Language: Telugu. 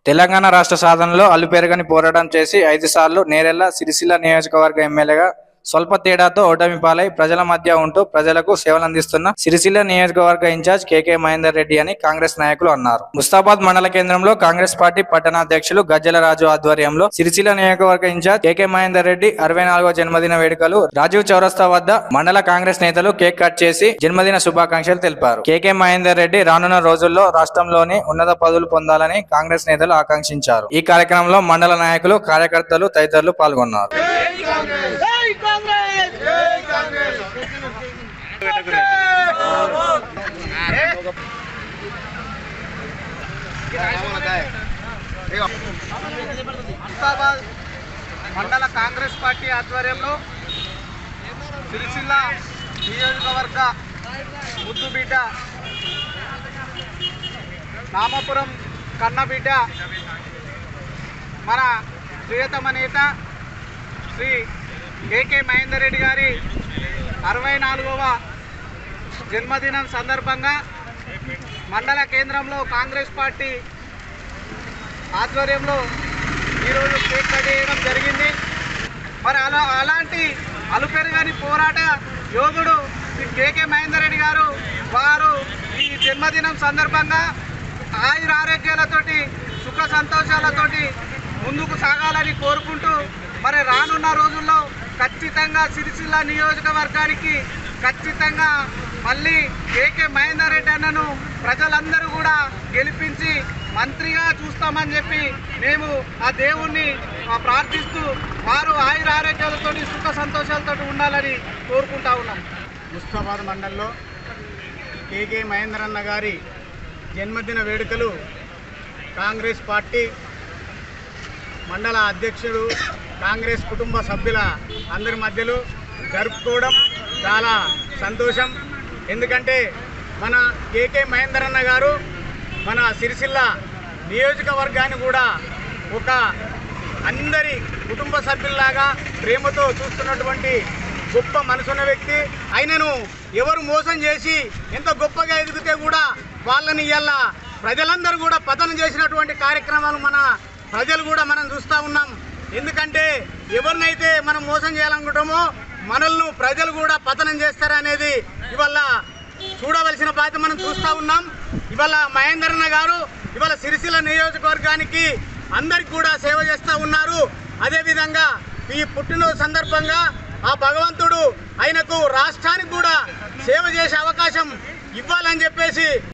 తెలంగాణ రాష్ట్ర సాధనలో అల్లుపెరగని పోరాటం చేసి ఐదు సార్లు నేరెళ్ల సిరిసిల్ల నియోజకవర్గ ఎమ్మెల్యేగా స్వల్ప తేడాతో ఓటమి పాలై ప్రజల మధ్య ఉంటూ ప్రజలకు సేవలందిస్తున్న సిరిసిల్ల నియోజకవర్గ ఇన్ఛార్జ్ కేకే మహేందర్ రెడ్డి అని కాంగ్రెస్ నాయకులు అన్నారు ముస్తాబాద్ మండల కేంద్రంలో కాంగ్రెస్ పార్టీ పట్టణాధ్యక్షులు గజ్జల రాజు ఆధ్వర్యంలో సిరిసిల్ల నియోజకవర్గ ఇన్ఛార్జ్ కేకే మహేందర్ రెడ్డి అరవై నాలుగో జన్మదిన వేడుకలు రాజీవ్ చౌరస్తా వద్ద మండల కాంగ్రెస్ నేతలు కేక్ కట్ చేసి జన్మదిన శుభాకాంక్షలు తెలిపారు కేకే మహేందర్ రెడ్డి రానున్న రోజుల్లో రాష్ట్రంలోని ఉన్నత పదవులు పొందాలని కాంగ్రెస్ నేతలు ఆకాంక్షించారు ఈ కార్యక్రమంలో మండల నాయకులు కార్యకర్తలు తదితరులు పాల్గొన్నారు జై కాంగ్రెస్ జై కాంగ్రెస్ ముస్తాబాద్ మండల కాంగ్రెస్ పార్టీ ఆధ్వర్యంలో సిరిసిల్ల నియోజకవర్గ ముద్దుబిడ్డ నామపురం కన్నబిడ్డ మన ప్రియతమ నేత శ్రీ కేకే మహేందర్ రెడ్డి గారి అరవై నాలుగవ జన్మదినం సందర్భంగా మండల కేంద్రంలో కాంగ్రెస్ పార్టీ ఆధ్వర్యంలో ఈరోజు కేక్ కట్ చేయడం జరిగింది మరి అలా అలాంటి అలుపెరుగని పోరాట యోధుడు శ్రీ కేకే మహేందర్ రెడ్డి గారు వారు ఈ జన్మదినం సందర్భంగా ఆయుర ఆరోగ్యాలతోటి సుఖ సంతోషాలతోటి ముందుకు సాగాలని కోరుకుంటూ మరి రానున్న రోజుల్లో ఖచ్చితంగా సిరిసిల్ల నియోజకవర్గానికి ఖచ్చితంగా మళ్ళీ కేకే మహేందర్ రెడ్డి అన్నను ప్రజలందరూ కూడా గెలిపించి మంత్రిగా చూస్తామని చెప్పి మేము ఆ దేవుణ్ణి ఆ, ప్రార్థిస్తూ వారు ఆయుర ఆరోగ్యాలతో సుఖ సంతోషాలతో ఉండాలని కోరుకుంటా ఉన్నాం ముస్తాబాద్ మండలంలో కేకే మహేంద్రన్న గారి జన్మదిన వేడుకలు కాంగ్రెస్ పార్టీ మండల అధ్యక్షుడు కాంగ్రెస్ కుటుంబ సభ్యుల అందరి మధ్యలో జరుపుకోవడం చాలా సంతోషం ఎందుకంటే మన కేకే మహేందరన్న గారు మన సిరిసిల్ల నియోజకవర్గాన్ని కూడా ఒక అందరి కుటుంబ సభ్యుల్లాగా ప్రేమతో చూస్తున్నటువంటి గొప్ప మనసున్న వ్యక్తి ఆయనను ఎవరు మోసం చేసి ఎంత గొప్పగా ఎదిగితే కూడా వాళ్ళని ఇలా ప్రజలందరూ కూడా పతనం చేసినటువంటి కార్యక్రమాలు మన ప్రజలు కూడా మనం చూస్తూ ఉన్నాం ఎందుకంటే ఎవరినైతే మనం మోసం చేయాలనుకుంటామో మనల్ని ప్రజలు కూడా పతనం చేస్తారనేది ఇవాళ చూడవలసిన బాధ్యత మనం చూస్తూ ఉన్నాం ఇవాళ మహేందరన్న గారు ఇవాళ సిరిసిల్ల నియోజకవర్గానికి అందరికి కూడా సేవ చేస్తూ ఉన్నారు అదేవిధంగా ఈ పుట్టినరోజు సందర్భంగా ఆ భగవంతుడు ఆయనకు రాష్ట్రానికి కూడా సేవ చేసే అవకాశం ఇవ్వాలని చెప్పేసి